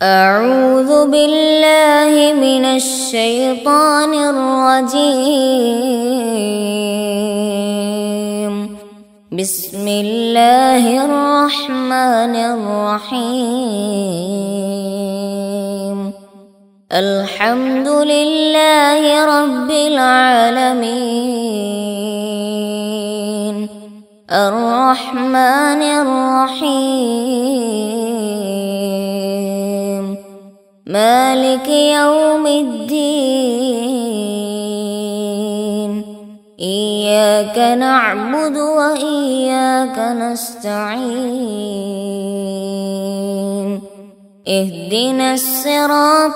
أعوذ بالله من الشيطان الرجيم بسم الله الرحمن الرحيم الحمد لله رب العالمين الرحمن الرحيم مالك يوم الدين إياك نعبد وإياك نستعين اهدنا الصراط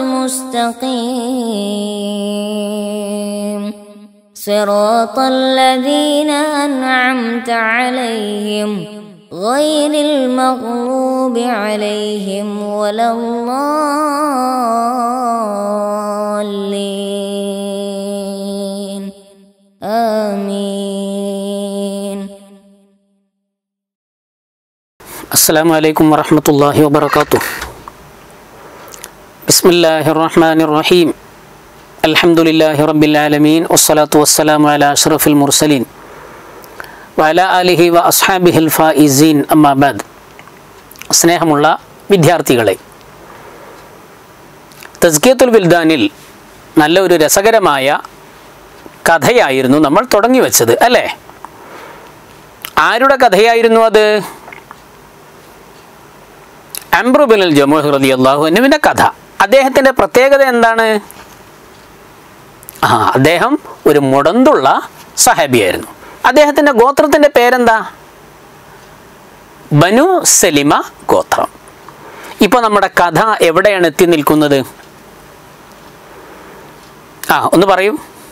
المستقيم صراط الذين أنعمت عليهم غير المغضوب عليهم ولا الضالين آمين السلام عليكم ورحمة الله وبركاته بسم الله الرحمن الرحيم الحمد لله رب العالمين والصلاة والسلام على أشرف المرسلين وعلى آله وأصحابه الفائزين أما بعد സ്നേഹമുള്ള വിദ്യാർത്ഥികളെ തസ്കിയത്തുൽ വിൽദാനിൽ നല്ല ഒരു രസകരമായ കഥയായിരുന്നു നമ്മൾ തുടങ്ങി വെച്ചത് അല്ലേ ആരുടെ കഥയായിരുന്നു അത് അംബ്രുബിനുൽ ജമൂഹ് റലി അള്ളാഹുവിൻ്റെ കഥ അദ്ദേഹത്തിൻ്റെ പ്രത്യേകത എന്താണ് ആ അദ്ദേഹം ഒരു മുടന്തുള്ള സഹാബിയായിരുന്നു അദ്ദേഹത്തിൻ്റെ ഗോത്രത്തിൻ്റെ പേരെന്താ ബനു സലിമ ഗോത്രം ഇപ്പോൾ നമ്മുടെ കഥ എവിടെയാണ് എത്തി നിൽക്കുന്നത് ആ ഒന്ന് പറയൂ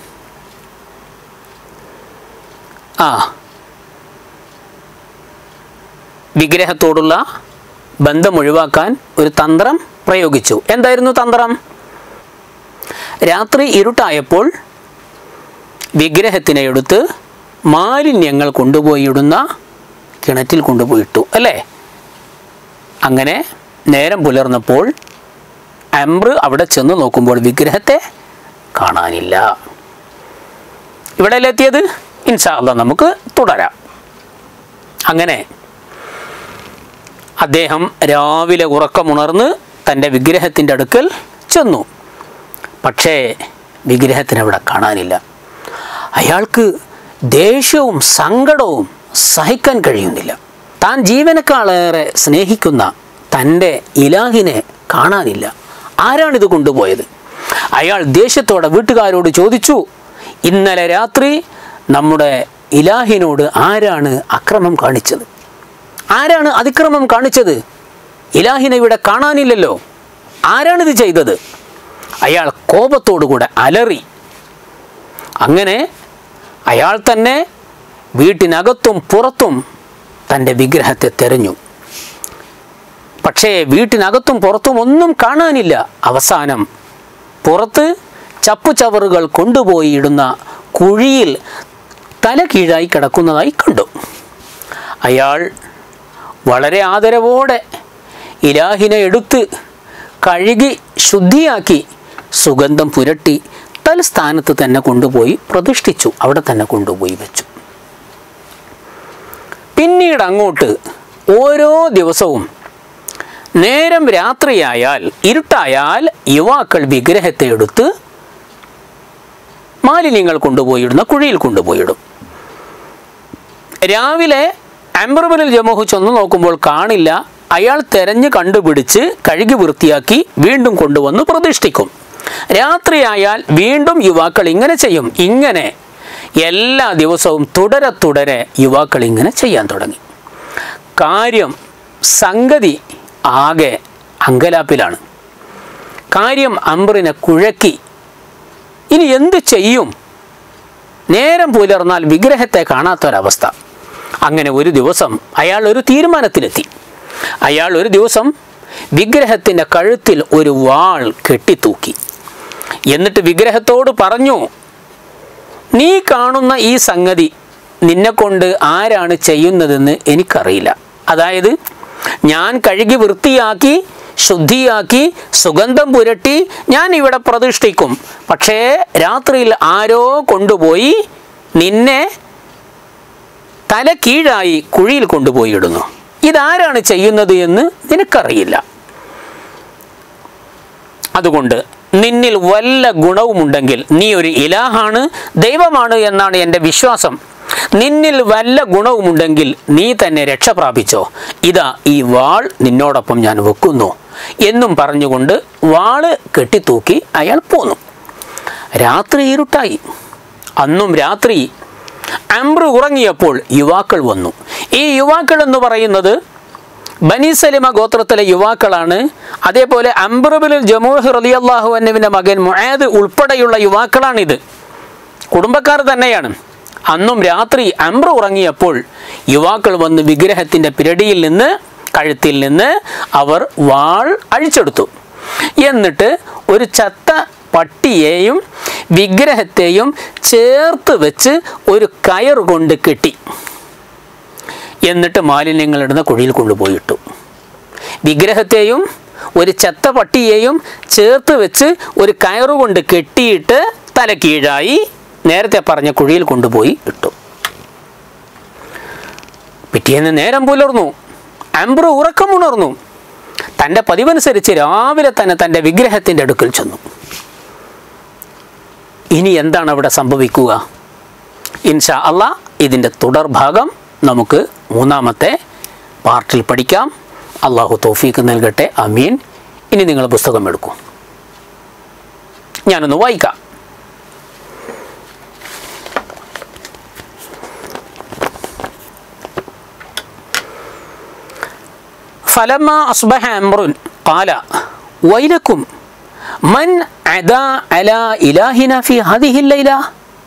ആ വിഗ്രഹത്തോടുള്ള ബന്ധം ഒഴിവാക്കാൻ ഒരു തന്ത്രം പ്രയോഗിച്ചു എന്തായിരുന്നു തന്ത്രം രാത്രി ഇരുട്ടായപ്പോൾ വിഗ്രഹത്തിനെ എടുത്ത് മാലിന്യങ്ങൾ കൊണ്ടുപോയി ഇടുന്ന കിണറ്റിൽ കൊണ്ടുപോയിട്ടു അല്ലേ അങ്ങനെ നേരം പുലർന്നപ്പോൾ അംബ്ര അവിടെ ചെന്ന് നോക്കുമ്പോൾ വിഗ്രഹത്തെ കാണാനില്ല ഇവിടെ എത്തിയത് ഇൻഷാല്ല നമുക്ക് തുടരാം അങ്ങനെ അദ്ദേഹം രാവിലെ ഉറക്കമുണർന്ന് തൻ്റെ വിഗ്രഹത്തിൻ്റെ അടുക്കൽ ചെന്നു പക്ഷേ വിഗ്രഹത്തിന് അവിടെ കാണാനില്ല അയാൾക്ക് ദേഷ്യവും സങ്കടവും സഹിക്കാൻ കഴിയുന്നില്ല താൻ ജീവനക്കാളേറെ സ്നേഹിക്കുന്ന തൻ്റെ ഇലാഹിനെ കാണാനില്ല ആരാണിത് കൊണ്ടുപോയത് അയാൾ ദേഷ്യത്തോടെ വീട്ടുകാരോട് ചോദിച്ചു ഇന്നലെ രാത്രി നമ്മുടെ ഇലാഹിനോട് ആരാണ് അക്രമം കാണിച്ചത് ആരാണ് അതിക്രമം കാണിച്ചത് ഇലാഹിനെ ഇവിടെ കാണാനില്ലല്ലോ ആരാണിത് ചെയ്തത് അയാൾ കോപത്തോടുകൂടെ അലറി അങ്ങനെ അയാൾ തന്നെ വീട്ടിനകത്തും പുറത്തും തൻ്റെ വിഗ്രഹത്തെ തെരഞ്ഞു പക്ഷേ വീട്ടിനകത്തും പുറത്തും ഒന്നും കാണാനില്ല അവസാനം പുറത്ത് ചപ്പുചവറുകൾ കൊണ്ടുപോയി ഇടുന്ന കുഴിയിൽ തല കീഴായി കിടക്കുന്നതായി കണ്ടു അയാൾ വളരെ ആദരവോടെ ഇലാഹിനെ എടുത്ത് കഴുകി ശുദ്ധിയാക്കി സുഗന്ധം പുരട്ടി തൽസ്ഥാനത്ത് തന്നെ കൊണ്ടുപോയി പ്രതിഷ്ഠിച്ചു അവിടെ തന്നെ കൊണ്ടുപോയി വെച്ചു പിന്നീട് അങ്ങോട്ട് ഓരോ ദിവസവും നേരം രാത്രിയായാൽ ഇരുട്ടായാൽ യുവാക്കൾ വിഗ്രഹത്തെ എടുത്ത് മാലിന്യങ്ങൾ കൊണ്ടുപോയിടുന്ന കുഴിയിൽ കൊണ്ടുപോയിടും രാവിലെ അംബർബനിൽ ജമോഹു ചെന്ന് നോക്കുമ്പോൾ കാണില്ല അയാൾ തെരഞ്ഞ് കണ്ടുപിടിച്ച് കഴുകി വൃത്തിയാക്കി വീണ്ടും കൊണ്ടുവന്ന് പ്രതിഷ്ഠിക്കും രാത്രിയായാൽ വീണ്ടും യുവാക്കൾ ഇങ്ങനെ ചെയ്യും ഇങ്ങനെ എല്ലാ ദിവസവും തുടരെ തുടരെ യുവാക്കൾ ഇങ്ങനെ ചെയ്യാൻ തുടങ്ങി കാര്യം സംഗതി ആകെ അങ്കലാപ്പിലാണ് കാര്യം അംബറിനെ കുഴക്കി ഇനി എന്തു ചെയ്യും നേരം പുലർന്നാൽ വിഗ്രഹത്തെ കാണാത്തൊരവസ്ഥ അങ്ങനെ ഒരു ദിവസം അയാൾ ഒരു തീരുമാനത്തിലെത്തി അയാൾ ഒരു ദിവസം വിഗ്രഹത്തിൻ്റെ കഴുത്തിൽ ഒരു വാൾ കെട്ടിത്തൂക്കി എന്നിട്ട് വിഗ്രഹത്തോട് പറഞ്ഞു നീ കാണുന്ന ഈ സംഗതി നിന്നെ കൊണ്ട് ആരാണ് ചെയ്യുന്നതെന്ന് എനിക്കറിയില്ല അതായത് ഞാൻ കഴുകി വൃത്തിയാക്കി ശുദ്ധിയാക്കി സുഗന്ധം പുരട്ടി ഞാൻ ഇവിടെ പ്രതിഷ്ഠിക്കും പക്ഷേ രാത്രിയിൽ ആരോ കൊണ്ടുപോയി നിന്നെ തല കീഴായി കുഴിയിൽ കൊണ്ടുപോയി ഇടുന്നു ഇതാരാണ് ചെയ്യുന്നത് എന്ന് നിനക്കറിയില്ല അതുകൊണ്ട് നിന്നിൽ വല്ല ഗുണവുമുണ്ടെങ്കിൽ നീ ഒരു ഇലാഹാണ് ദൈവമാണ് എന്നാണ് എൻ്റെ വിശ്വാസം നിന്നിൽ വല്ല ഗുണവുമുണ്ടെങ്കിൽ നീ തന്നെ രക്ഷ പ്രാപിച്ചോ ഇതാ ഈ വാൾ നിന്നോടൊപ്പം ഞാൻ വെക്കുന്നു എന്നും പറഞ്ഞുകൊണ്ട് വാള് കെട്ടിത്തൂക്കി അയാൾ പോന്നു രാത്രി ഇരുട്ടായി അന്നും രാത്രി അംബ്രു ഉറങ്ങിയപ്പോൾ യുവാക്കൾ വന്നു ഈ യുവാക്കൾ എന്ന് പറയുന്നത് ബനി സലിമ ഗോത്രത്തിലെ യുവാക്കളാണ് അതേപോലെ അംബ്രുബിൽ ജമൂഹ് റലിയല്ലാഹു അന്നുവിൻ്റെ മകൻ മുആദ് ഉൾപ്പെടെയുള്ള യുവാക്കളാണിത് കുടുംബക്കാർ തന്നെയാണ് അന്നും രാത്രി അംബ്ര ഉറങ്ങിയപ്പോൾ യുവാക്കൾ വന്ന് വിഗ്രഹത്തിൻ്റെ പിരടിയിൽ നിന്ന് കഴുത്തിൽ നിന്ന് അവർ വാൾ അഴിച്ചെടുത്തു എന്നിട്ട് ഒരു ചത്ത പട്ടിയെയും വിഗ്രഹത്തെയും ചേർത്ത് വെച്ച് ഒരു കയർ കൊണ്ട് കെട്ടി എന്നിട്ട് മാലിന്യങ്ങളിടുന്ന കുഴിയിൽ കൊണ്ടുപോയി ഇട്ടു വിഗ്രഹത്തെയും ഒരു ചത്ത പട്ടിയെയും ചേർത്ത് വെച്ച് ഒരു കയറുകൊണ്ട് കെട്ടിയിട്ട് തല കീഴായി നേരത്തെ പറഞ്ഞ കുഴിയിൽ കൊണ്ടുപോയി ഇട്ടു പിറ്റേന്ന് നേരം പുലർന്നു അംബ്രു ഉറക്കമുണർന്നു തൻ്റെ പതിവനുസരിച്ച് രാവിലെ തന്നെ തൻ്റെ വിഗ്രഹത്തിൻ്റെ അടുക്കൽ ചെന്നു ഇനി എന്താണ് അവിടെ സംഭവിക്കുക ഇൻഷാ അള്ളാ ഇതിൻ്റെ തുടർഭാഗം നമുക്ക് മൂന്നാമത്തെ പാർട്ടിൽ പഠിക്കാം അള്ളാഹു തൗഫീക്ക് നൽകട്ടെ അമീൻ ഇനി നിങ്ങൾ പുസ്തകം എടുക്കൂ ഞാനൊന്ന് വായിക്കാം فلما أصبح أمر قال ويلكم من عدا على إلهنا في هذه الليلة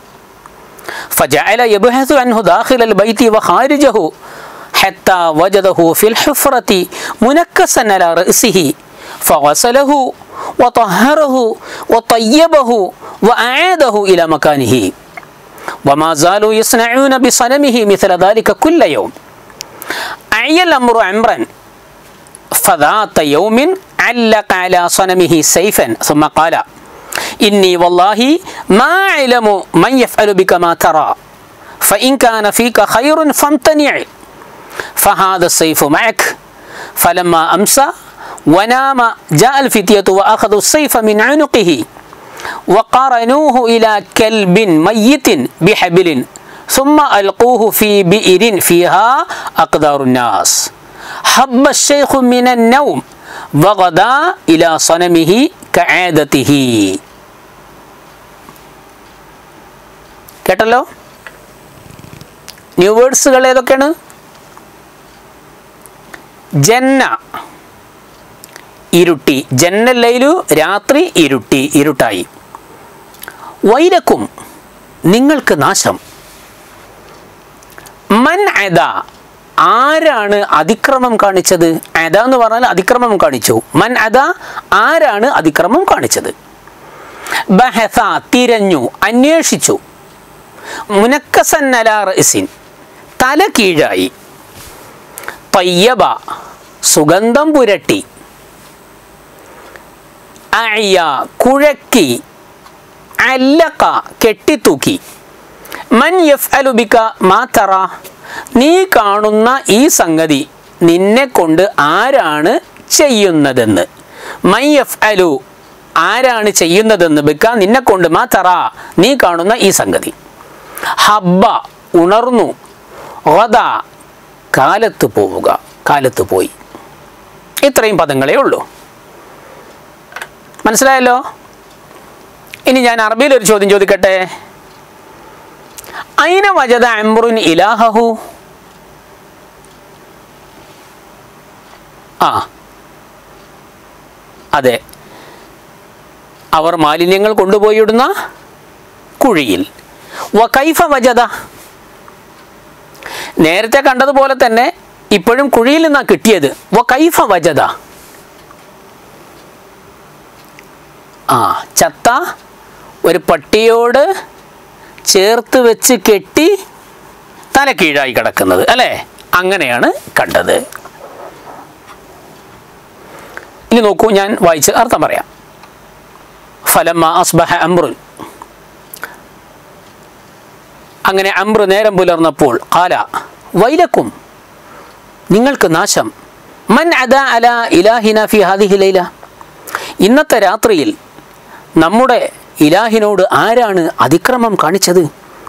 فجعل يبحث عنه داخل البيت وخارجه حتى وجده في الحفرة منكسا على رأسه فغسله وطهره وطيبه وأعاده إلى مكانه وما زالوا يصنعون بصنمه مثل ذلك كل يوم أعي الأمر عمرا فذات يوم علق على صنمه سيفا ثم قال إني والله ما أعلم من يفعل بك ما ترى فإن كان فيك خير فامتنع فهذا السيف معك فلما أمسى ونام جاء الفتية وأخذوا السيف من عنقه وقارنوه إلى كلب ميت بحبل ثم ألقوه في بئر فيها أقدار الناس حب الشيخ من النوم وغدا إلى صنمه كعادته കേട്ടല്ലോ ന്യൂ വേർഡ്സുകൾ ഏതൊക്കെയാണ് ജന്ന ഇരുട്ടി ജന്നലയിലു രാത്രി ഇരുട്ടി ഇരുട്ടായി വൈരക്കും നിങ്ങൾക്ക് നാശം മൻ അദ ആരാണ് അതിക്രമം കാണിച്ചത് അദ എന്ന് പറഞ്ഞാൽ അതിക്രമം കാണിച്ചു മൻ അദ ആരാണ് അതിക്രമം കാണിച്ചത് ബഹസ തിരഞ്ഞു അന്വേഷിച്ചു മുനക്കസന്നലാറിസിൻ തല കീഴായി പയ്യബ സുഗന്ധം പുരട്ടി അയ്യ കുഴക്കി അല്ലക്ക കെട്ടിത്തൂക്കി മൻ യഫ് അലുബിക്ക മാ തറ നീ കാണുന്ന ഈ സംഗതി നിന്നെ കൊണ്ട് ആരാണ് ചെയ്യുന്നതെന്ന് മൈ യഫ് അലു ആരാണ് ചെയ്യുന്നതെന്ന് ബിക്ക നിന്നെ കൊണ്ട് മാ തറ നീ കാണുന്ന ഈ സംഗതി ഹബ്ബ ഉണർന്നു ഓത കാലത്ത് പോവുക കാലത്ത് പോയി ഇത്രയും പദങ്ങളേ ഉള്ളൂ മനസ്സിലായല്ലോ ഇനി ഞാൻ അറബിയിൽ ഒരു ചോദ്യം ചോദിക്കട്ടെ അയിന വജദ അംറുൻ ഇലാഹു ആ അതെ അവർ മാലിന്യങ്ങൾ കൊണ്ടുപോയിടുന്ന കുഴിയിൽ വ കൈഫ വജദ നേരത്തെ കണ്ടതുപോലെ തന്നെ ഇപ്പോഴും കുഴിയിൽ നിന്നാണ് കിട്ടിയത് വ കൈഫ വജദ ആ ചത്ത ഒരു പട്ടിയോട് ചേർത്ത് വെച്ച് കെട്ടി തല കീഴായി കിടക്കുന്നത് അല്ലേ അങ്ങനെയാണ് കണ്ടത് ഇനി നോക്കൂ ഞാൻ വായിച്ച് അർത്ഥം പറയാം ഫലമ്മ അസ്ബഹ അമ്രുൻ അങ്ങനെ അമ്രു നേരം പുലർന്നപ്പോൾ കാല വൈലക്കും നിങ്ങൾക്ക് നാശം മൻ അദ അല ഇലാഹിന ഫി ഹാദിഹി ലൈല ഇന്നത്തെ രാത്രിയിൽ നമ്മുടെ ഇലാഹിനോട് ആരാണ് അതിക്രമം കാണിച്ചത്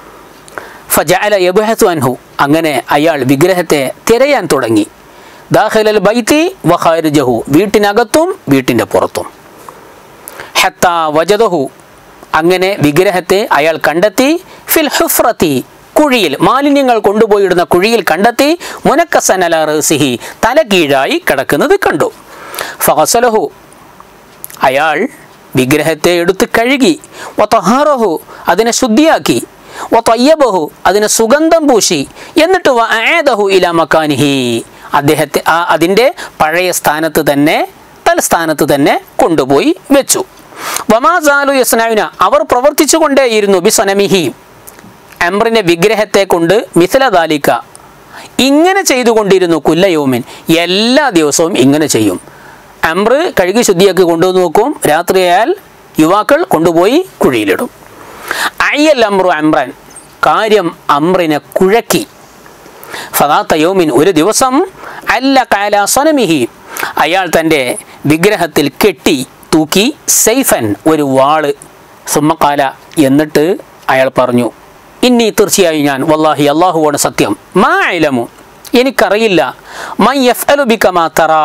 ഫജഅല യബ്ഹത്തു അൻഹു അങ്ങനെ അയാൾ വിഗ്രഹത്തെ തിരയാൻ തുടങ്ങി ദാഖിലൽ ബൈത്തി വഖാരിജഹു വീട്ടിനകത്തും വീട്ടിൻ്റെ പുറത്തും ഹത്ത വജദഹു അങ്ങനെ വിഗ്രഹത്തെ അയാൾ കണ്ടെത്തി ഫിൽ ഹുഫ്രത്തി കുഴിയിൽ മാലിന്യങ്ങൾ കൊണ്ടുപോയിടുന്ന കുഴിയിൽ കണ്ടെത്തി മുനക്കസൻ അല റസിഹി തല കീഴായി കിടക്കുന്നത് കണ്ടു ഫഹസലഹു അയാൾ വിഗ്രഹത്തെ എടുത്ത് കഴുകി വതഹാറഹു അതിനെ ശുദ്ധിയാക്കി വതയ്യബഹു അതിനെ സുഗന്ധം പൂശി എന്നിട്ട് വഅദഹു ഇലാ മക്കാനിഹി അദ്ദേഹത്തെ ആ അതിൻ്റെ പഴയ സ്ഥാനത്ത് തന്നെ തലസ്ഥാനത്ത് തന്നെ കൊണ്ടുപോയി വെച്ചു വമാസാലു യസ്നാവിന അവർ പ്രവർത്തിച്ചു കൊണ്ടേയിരുന്നു ബിസനമിഹി അമ്രിൻ്റെ വിഗ്രഹത്തെ കൊണ്ട് മിഥലദാലിക്ക ഇങ്ങനെ ചെയ്തുകൊണ്ടിരുന്നു കുല്ലയോമിൻ എല്ലാ ദിവസവും ഇങ്ങനെ ചെയ്യും അമ്ര കഴുകി ശുദ്ധിയാക്കി കൊണ്ടുവന്ന് നോക്കും രാത്രിയായാൽ യുവാക്കൾ കൊണ്ടുപോയി കുഴിയിലിടും അയ്യൽ അമ്രു അമ്രാൻ കാര്യം അമ്രിനെ കുഴക്കി ഫദാത്ത യോമിൻ ഒരു ദിവസം അല്ല കാല സനമിഹി അയാൾ തൻ്റെ വിഗ്രഹത്തിൽ കെട്ടി തൂക്കി സൈഫൻ ഒരു വാള് സുമ്മക്കാല എന്നിട്ട് അയാൾ പറഞ്ഞു ഇനി തീർച്ചയായും ഞാൻ വല്ലാഹി അള്ളാഹുവാണ് സത്യം മാ അലമു എനിക്കറിയില്ല മൈ എഫ് അലുബിക്കമാ തറാ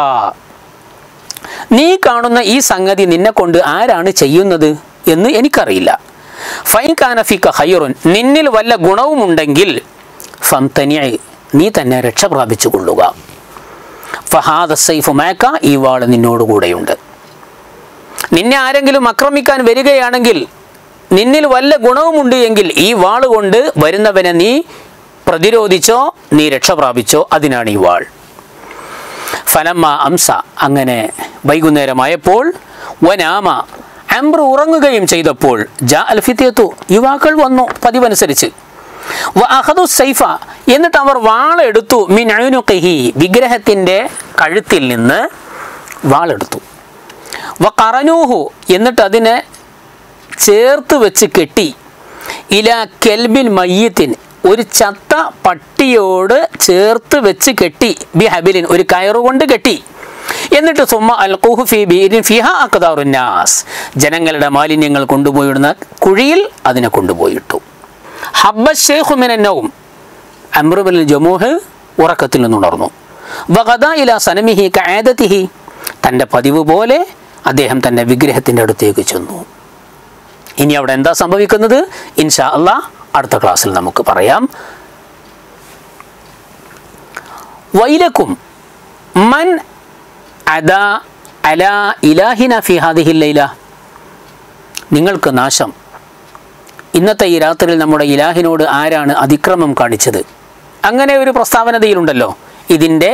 നീ കാണുന്ന ഈ സംഗതി നിന്നെ കൊണ്ട് ആരാണ് ചെയ്യുന്നത് എന്ന് എനിക്കറിയില്ല ഫൈൻ കാനഫിക്ക ഹൈറുൻ നിന്നിൽ വല്ല ഗുണവുമുണ്ടെങ്കിൽ ഫംതനിയായി നീ തന്നെ രക്ഷ പ്രാപിച്ചു കൊള്ളുക ഫഹാദ സൈഫ് മേക്ക ഈ വാള് നിന്നോടുകൂടെയുണ്ട് നിന്നെ ആരെങ്കിലും ആക്രമിക്കാൻ വരികയാണെങ്കിൽ നിന്നിൽ വല്ല ഗുണവുമുണ്ട് എങ്കിൽ ഈ വാള് കൊണ്ട് വരുന്നവനെ നീ പ്രതിരോധിച്ചോ നീ രക്ഷ പ്രാപിച്ചോ അതിനാണ് ഈ വാൾ ഫലമ്മ അംസ അങ്ങനെ വൈകുന്നേരമായപ്പോൾ വനാമ അംബ്ര ഉറങ്ങുകയും ചെയ്തപ്പോൾ ജാ അൽഫിത്യത്തു യുവാക്കൾ വന്നു പതിവനുസരിച്ച് വ അഹദു സൈഫ എന്നിട്ട് അവർ വാളെടുത്തു മിൻ അയുനുഖിഹി വിഗ്രഹത്തിൻ്റെ കഴുത്തിൽ നിന്ന് വാളെടുത്തു വ കറനൂഹു എന്നിട്ട് അതിനെ ചേർത്ത് വെച്ച് കെട്ടി ഇല കെൽബിൻ മയ്യത്തിൻ ഒരു ചത്ത പട്ടിയോട് ചേർത്ത് വെച്ച് കെട്ടി ബി ഹബിലിൻ ഒരു കയറുകൊണ്ട് കെട്ടി എന്നിട്ട് സുമ്മ അൽ ഫി ബീരിൻ ഫിഹ അക്താറുന്നാസ് ജനങ്ങളുടെ മാലിന്യങ്ങൾ കൊണ്ടുപോയിടുന്ന കുഴിയിൽ അതിനെ കൊണ്ടുപോയിട്ടു ഹബ്ബ ഷെയ്ഖുമിനവും അമ്രുബിൻ ജമൂഹ് ഉറക്കത്തിൽ നിന്നുണർന്നു വഗദ ഇല സനമിഹി കആദത്തിഹി തൻ്റെ പതിവ് പോലെ അദ്ദേഹം തൻ്റെ വിഗ്രഹത്തിൻ്റെ അടുത്തേക്ക് ചെന്നു ഇനി അവിടെ എന്താ സംഭവിക്കുന്നത് ഇൻഷാ അള്ളാ അടുത്ത ക്ലാസ്സിൽ നമുക്ക് പറയാം വൈലക്കും മൻ അദ അല ഇലാഹിന ഫി ഹാദിഹിൽ ലൈല നിങ്ങൾക്ക് നാശം ഇന്നത്തെ ഈ രാത്രിയിൽ നമ്മുടെ ഇലാഹിനോട് ആരാണ് അതിക്രമം കാണിച്ചത് അങ്ങനെ ഒരു പ്രസ്താവനതയിലുണ്ടല്ലോ ഇതിൻ്റെ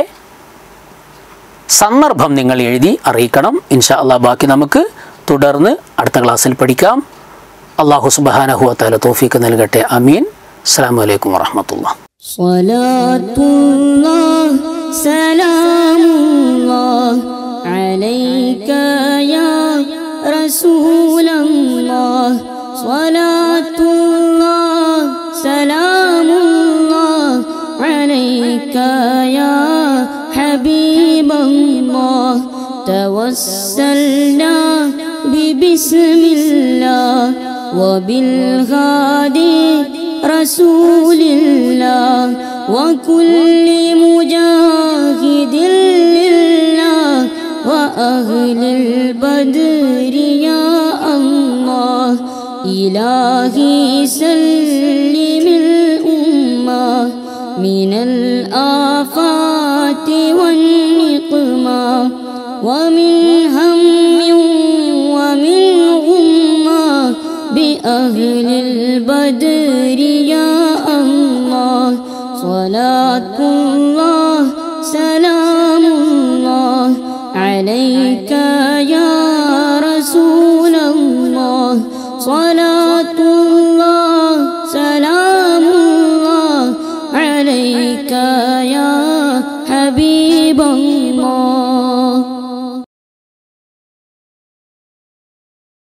സന്ദർഭം നിങ്ങൾ എഴുതി അറിയിക്കണം ഇൻഷാ അള്ളാ ബാക്കി നമുക്ക് തുടർന്ന് അടുത്ത ക്ലാസ്സിൽ പഠിക്കാം അള്ളാഹു സുബാനഹു താല തോഫീക്ക് നൽകട്ടെ അമീൻ അസ്സാം വലൈക്കും വാഹമത്തുള്ള صلاة الله سلام الله عليك يا رسول الله صلاة الله سلام الله عليك يا حبيب الله توسلنا ببسم الله وبالغادي رسول الله وكل مجاهد لله وأهل البدر يا الله إلهي سلم الأمة من الآفات والنقمة ومن هم ومن غمة بأهل البدر يا الله صلاة الله سلام الله عليك يا رسول الله صلاة الله سلام الله عليك يا حبيب الله